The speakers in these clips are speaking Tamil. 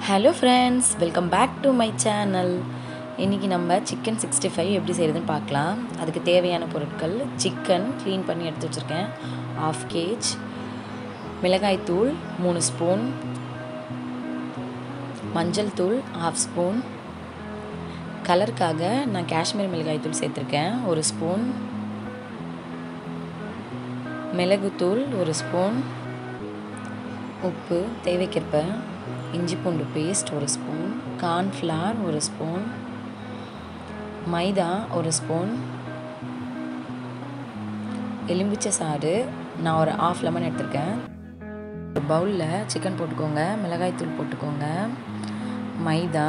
hello friends welcome back to my channel இன்றைக்கி நம்ம சிக்கன் சிக்ஸ்டி ஃபைவ் எப்படி செய்கிறதுன்னு பார்க்கலாம் அதுக்கு தேவையான பொருட்கள் சிக்கன் க்ளீன் பண்ணி எடுத்து வச்சுருக்கேன் ஆஃப் கேஜ் மிளகாய்த்தூள் மூணு ஸ்பூன் மஞ்சள் தூள் ஆஃப் ஸ்பூன் கலருக்காக நான் காஷ்மீர் மிளகாய்த்தூள் சேர்த்துருக்கேன் ஒரு ஸ்பூன் மிளகுத்தூள் ஒரு ஸ்பூன் உப்பு தேவைக்கேற்ப இஞ்சி பூண்டு பேஸ்ட் ஒரு ஸ்பூன் கார்ன்ஃப்ளவர் ஒரு ஸ்பூன் மைதா ஒரு ஸ்பூன் எலும்பிச்சை சாறு நான் ஒரு ஆஃப் லெமன் எடுத்திருக்கேன் ஒரு பவுலில் சிக்கன் போட்டுக்கோங்க மிளகாய்த்தூள் போட்டுக்கோங்க மைதா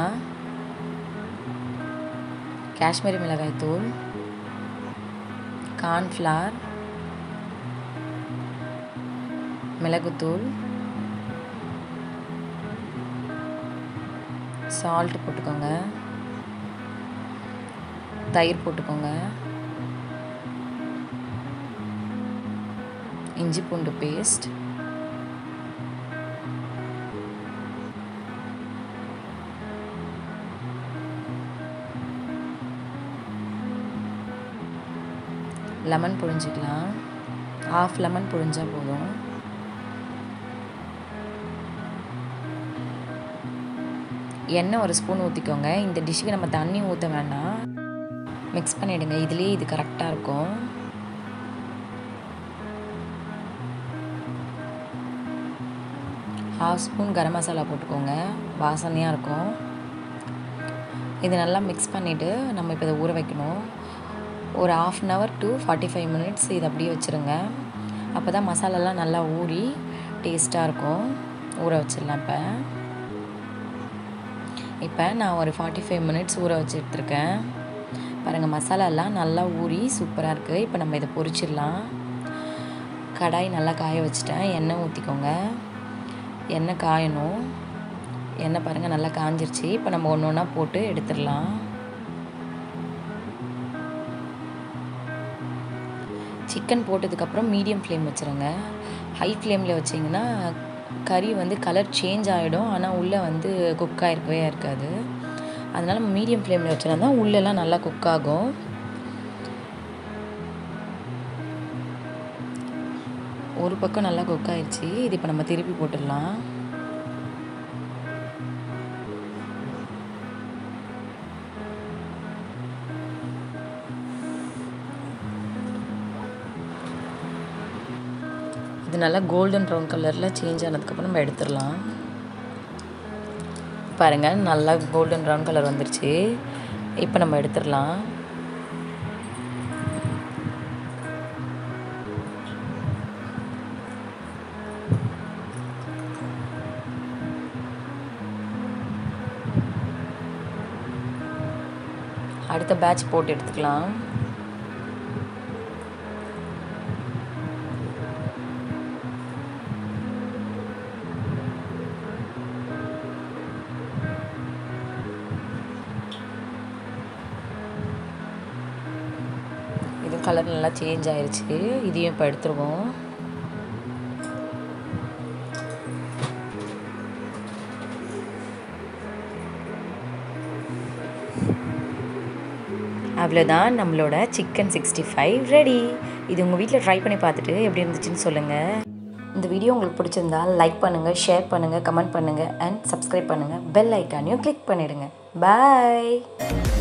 காஷ்மீரி மிளகாய்த்தூள் கார்ன்ஃப்ளவர் மிளகுத்தூள் சால்ட் போட்டுக்கோங்க தயிர் போட்டுக்கோங்க இஞ்சி பூண்டு பேஸ்ட் லெமன் புழிஞ்சிக்கலாம் ஆஃப் லெமன் புழிஞ்சால் போதும் எண்ணெய் ஒரு ஸ்பூன் ஊற்றிக்கோங்க இந்த டிஷ்ஷுக்கு நம்ம தண்ணி ஊற்ற வேண்டாம் மிக்ஸ் பண்ணிவிடுங்க இதுலேயே இது கரெக்டாக இருக்கும் ஹாஃப் ஸ்பூன் கரம் மசாலா போட்டுக்கோங்க வாசனையாக இருக்கும் இது நல்லா மிக்ஸ் பண்ணிவிட்டு நம்ம இப்போ இதை ஊற வைக்கணும் ஒரு half an hour to forty five minutes இது அப்படியே வச்சுருங்க அப்போ தான் மசாலாலாம் நல்லா ஊறி டேஸ்ட்டாக இருக்கும் ஊற வச்சிடலாம் இப்போ இப்போ நான் ஒரு ஃபார்ட்டி ஃபைவ் மினிட்ஸ் ஊற வச்சு எடுத்துருக்கேன் பாருங்கள் மசாலாலாம் நல்லா ஊறி சூப்பராக இருக்குது இப்போ நம்ம இதை பொரிச்சிடலாம் கடாய் நல்லா காய வச்சுட்டேன் எண்ணெய் ஊற்றிக்கோங்க எண்ணெய் காயணும் எண்ணெய் பாருங்கள் நல்லா காஞ்சிருச்சு இப்போ நம்ம ஒன்று ஒன்றா போட்டு எடுத்துடலாம் சிக்கன் போட்டதுக்கப்புறம் மீடியம் ஃப்ளேம் வச்சுருங்க ஹை ஃப்ளேமில் வச்சிங்கன்னா கறி வந்து கலர் சேஞ்ச் ஆகிடும் ஆனால் உள்ளே வந்து குக் ஆகிருக்கவே இருக்காது அதனால் நம்ம மீடியம் ஃப்ளேமில் வச்சுருந்தா உள்ளெல்லாம் நல்லா குக் ஆகும் ஒரு பக்கம் நல்லா குக் ஆயிடுச்சு இது இப்போ நம்ம திருப்பி போட்டுடலாம் இது நல்லா கோல்டன் ப்ரௌன் கலரில் சேஞ்ச் ஆனதுக்கப்புறம் நம்ம எடுத்துடலாம் பாருங்கள் நல்லா கோல்டன் ப்ரௌன் கலர் வந்துருச்சு இப்போ நம்ம எடுத்துடலாம் அடுத்த பேட்ச் போட்டு எடுத்துக்கலாம் இது கலர் நல்லா சேஞ்ச் ஆயிடுச்சு இதையும் இப்போ எடுத்துருவோம் அவ்வளோதான் நம்மளோட சிக்கன் சிக்ஸ்டி ஃபைவ் ரெடி இது உங்கள் வீட்டில் ட்ரை பண்ணி பார்த்துட்டு எப்படி இருந்துச்சுன்னு சொல்லுங்கள் இந்த வீடியோ உங்களுக்கு பிடிச்சிருந்தா லைக் பண்ணுங்கள் ஷேர் பண்ணுங்கள் கமெண்ட் பண்ணுங்கள் அண்ட் சப்ஸ்கிரைப் பண்ணுங்கள் பெல் ஐக்கானையும் கிளிக் பண்ணிவிடுங்க பாய்